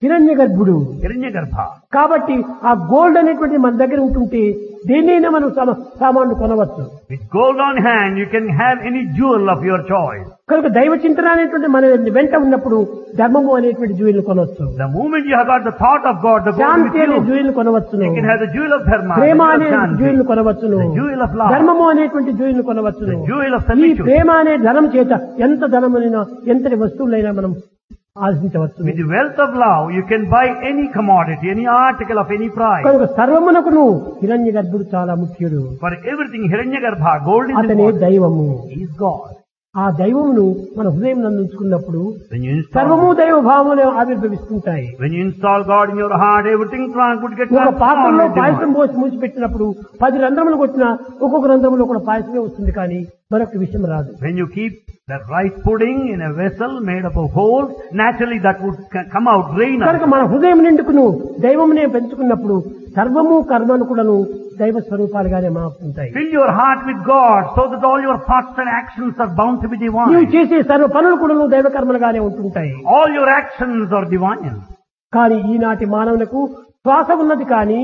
హిరణ్య గర్భుడు Hiranyagarbha. కాబట్టి ఆ గోల్డ్ అనేటువంటిది మన దగ్గర ఉంటుంటే దేన్నైనా మనం సామా- సామాన్లు కొనవచ్చు With gold on hand, you can have any jewel of your choice. కనుక దైవ చింతన అనేటువంటి మన వెంట ఉన్నప్పుడు ధర్మము అనేటువంటి జూయిలు కొనవచ్చు The moment you have got the thought of God, the gold with శాంతి అనే you, జూయిలు కొనవచ్చును you can have the jewel of dharma, the Prema jewel అనే of shanti, జూయిలు కొనవచ్చును the jewel of love, ధర్మము అనేటువంటి జూయిలు కొనవచ్చును the jewel of ఈ servitude. ప్రేమ అనే ధనం చేత ఎంత ధనమునైనా ఎంతటి వస్తువులైనా మనం ఆశించవచ్చు With the wealth of love, you can buy any commodity, any article of any price. కనుక సర్వమునకును హిరణ్య గర్భుడు చాలా ముఖ్యుడు For everything, Hiranyagarbha, gold is అతనే important. దైవము He is God. ఆ దైవమును మన హృదయం నందుకున్నప్పుడు When you సర్వము install, దైవ భావములు ఆవిర్భవిస్తుంటాయి when you install God in your heart, everything trans- would get ఒక transformed. పాత్రలో with పాయసం divine. పోసి మూసిపెట్టినప్పుడు పది రంధ్రములు కొట్టినా ఒక్కొక్క రంధ్రములో కూడా పాయసమే వస్తుంది కానీ మరొక విషయం రాదు When you keep the rice pudding in a vessel made up of holes, naturally that would c- come out drain out. కనుక మన హృదయం నిండుకును దైవమునే పెంచుకున్నప్పుడు సర్వము కర్మను కూడాను దైవ స్వరూపాలుగానే మారుతుంటాయి Fill your heart with God so that all your thoughts and actions are bound to be నీవు divine. చేసే సర్వ పనులు కూడాను దైవ కర్మలుగానే ఉంటుంటాయి All your actions are divine. కానీ ఈనాటి మానవులకు శ్వాస ఉన్నది కానీ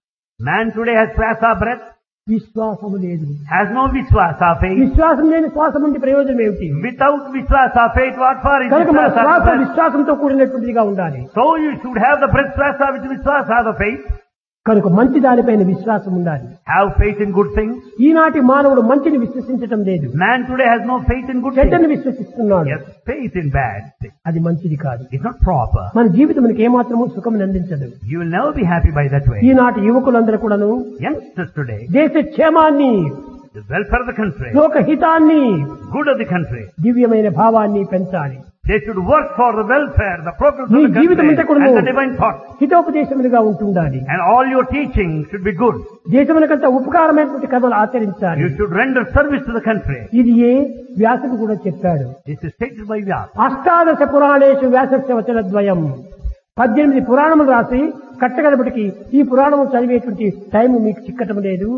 Man today has swasa breath, విశ్వాసము లేదు has no viswasa faith. విశ్వాసం లేని శ్వాస ఉంటే ప్రయోజనం ఏమిటి Without viswasa faith, what for is కనుక మన viswasa శ్వాస breath? విశ్వాసంతో కూడినటువంటిదిగా ఉండాలి So you should have the breath swasa with viswasa, the faith. కనుక మంచి దానిపైన విశ్వాసం ఉండాలి Have faith in good things. ఈనాటి మానవుడు మంచిని విశ్వసించటం లేదు Man today has no faith in good చెడ్డని things. విశ్వసిస్తున్నాడు Yes, faith in bad things. అది మంచిది కాదు It's not proper. మన జీవితం మనకి ఏమాత్రము సుఖం అందించదు You will never be happy by that way. ఈనాటి యువకులందరూ కూడాను Youngsters today, దేశ క్షేమాన్ని the welfare of the country, లోక హితాన్ని good of the country, దివ్యమైన భావాన్ని పెంచాలి they should work for the welfare, the progress నీ of the జీవితం country, అంతా కూడా and the divine thought. హితోపదేశములుగా ఉంటుండాలి And all your teaching should be good. దేశమునకంతా ఉపకారమైనటువంటి కథలు ఆచరించాలి You should render service to the country. ఇది ఏ వ్యాసుడు కూడా చెప్పాడు This is stated by Vyasa. అష్టాదశ పురాణేషు వ్యాసస్య వచన ద్వయం పద్దెనిమిది పురాణములు రాసి కట్టగడపటికి ఈ పురాణము చదివేటువంటి టైం మీకు చిక్కటం లేదు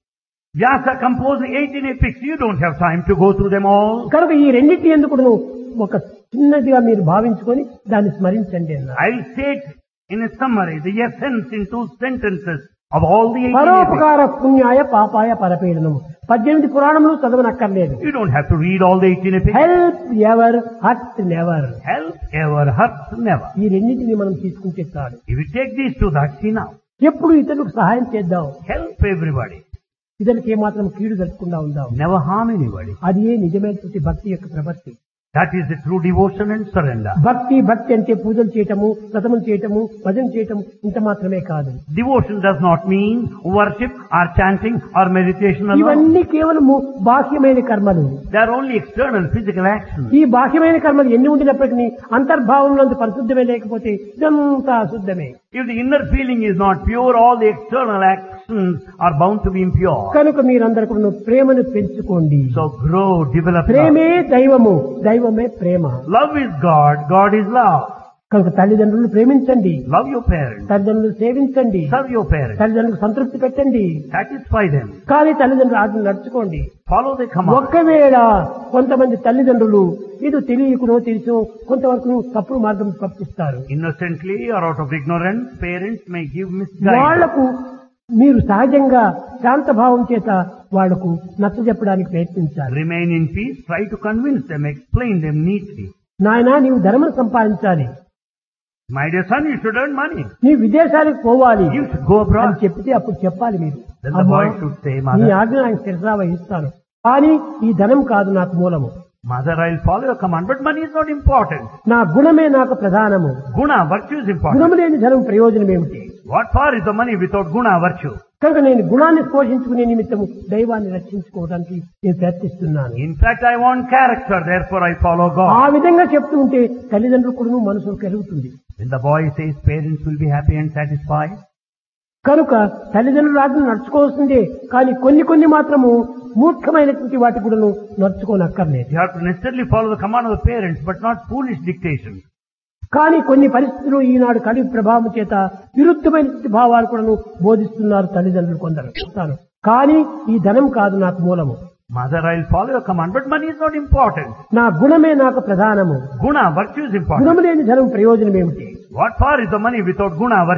Vyasa composed 18 epics. You don't have time to go through them all. కనుక ఈ రెండింటి ఎందుకు ఒక చిన్నదిగా మీరు భావించుకొని దాన్ని స్మరించండి అన్నారు I'll state in a summary the essence in two sentences of all the 18 epics. పరోపకార పుణ్యాయ పాపాయ పరపీడనము పద్దెనిమిది పురాణములు చదవనక్కర్లేదు You don't have to read all the 18 epics. Help ever hurt never Help ever hurts never. ఈ రెండింటిని మనం తీసుకుంటే చాలు If you take these two, that's enough. ఎప్పుడు ఇతరులకు సహాయం చేద్దాం Help everybody. ఇతరులకు ఏమాత్రం కీడు జరగకుండా ఉందాం Never harm anybody. అది ఏ నిజమైనటువంటి భక్తి యొక్క ప్రవృత్తి That is the true devotion and surrender. భక్తి భక్తి అంటే పూజలు చేయటము వ్రతములు చేయటము భజన చేయటము ఇంత మాత్రమే కాదు Devotion does not mean worship or chanting or meditation alone. ఇవన్నీ కేవలము బాహ్యమైన కర్మలు They are only external physical actions. ఈ బాహ్యమైన కర్మలు ఎన్ని ఉండినప్పటికీ అంతర్భావంలో పరిశుద్ధమే లేకపోతే ఇదంతా అశుద్ధమే If the inner feeling is not pure, all the external actions are bound to be impure. కనుక మీరందరూ కూడా ప్రేమను పెంచుకోండి So grow, develop love. ప్రేమే దైవము దైవమే ప్రేమ Love is God, God is love. కనుక తల్లిదండ్రులను ప్రేమించండి Love your parents. తల్లిదండ్రులు సేవించండి Serve your parents. తల్లిదండ్రులకు సంతృప్తి పెట్టండి Satisfy them. కానీ తల్లిదండ్రులు ఆజ్ఞ నడుచుకోండి Follow the command. ఒక్కవేళ కొంతమంది తల్లిదండ్రులు ఇది తెలియకునో తెలుసో కొంతవరకు తప్పుడు మార్గం పంపిస్తారు Innocently or out of ignorance, parents may give misguidance. వాళ్లకు మీరు సహజంగా శాంత భావం చేత వాళ్లకు నచ్చ చెప్పడానికి ప్రయత్నించాలి Remain in peace, try to convince them, explain them neatly. నాయనా నీవు ధర్మం సంపాదించాలి My dear son, you should earn money. నీ విదేశాలకు పోవాలి You should go అని abroad. చెప్తే అప్పుడు చెప్పాలి మీరు Then the అమ్మా, boy should say, నీ Mother, ఆజ్ఞ నాకు శిరసా వహిస్తాను కానీ ఈ ధనం కాదు నాకు మూలము Mother, I'll follow your command, but money is not important. నా గుణమే నాకు ప్రధానము Guna, virtue is important. గుణము లేని ధనం ప్రయోజనం ఏమిటి What for is the money without guna, virtue? కనుక నేను గుణాన్ని పోషించుకునే నిమిత్తము దైవాన్ని రక్షించుకోవడానికి నేను ప్రయత్నిస్తున్నాను In fact, I want character, therefore I follow ఆ God. విధంగా చెప్తూ ఉంటే తల్లిదండ్రులు కూడా మనసు కలుగుతుంది When the boy says parents will be happy and satisfied, కనుక తల్లిదండ్రుల ఆజ్ఞ నడుచుకోవాల్సిందే కానీ కొన్ని కొన్ని మాత్రము మూర్ఖమైనటువంటి వాటి కూడా నడుచుకోనక్కర్లేదు you have to necessarily follow the command of the parents, but not foolish dictation. కానీ కొన్ని పరిస్థితులు ఈనాడు కలి ప్రభావం చేత విరుద్ధమైనటువంటి భావాలు కూడా బోధిస్తున్నారు తల్లిదండ్రులు కొందరు చెప్తాను కానీ ఈ ధనం కాదు నాకు మూలము Mother, I'll follow your command, but money is not important. నా గుణమే నాకు ప్రధానము Guna, virtue is important. గుణము లేని ధనం ప్రయోజనం ఏమిటి What for is the money without guna?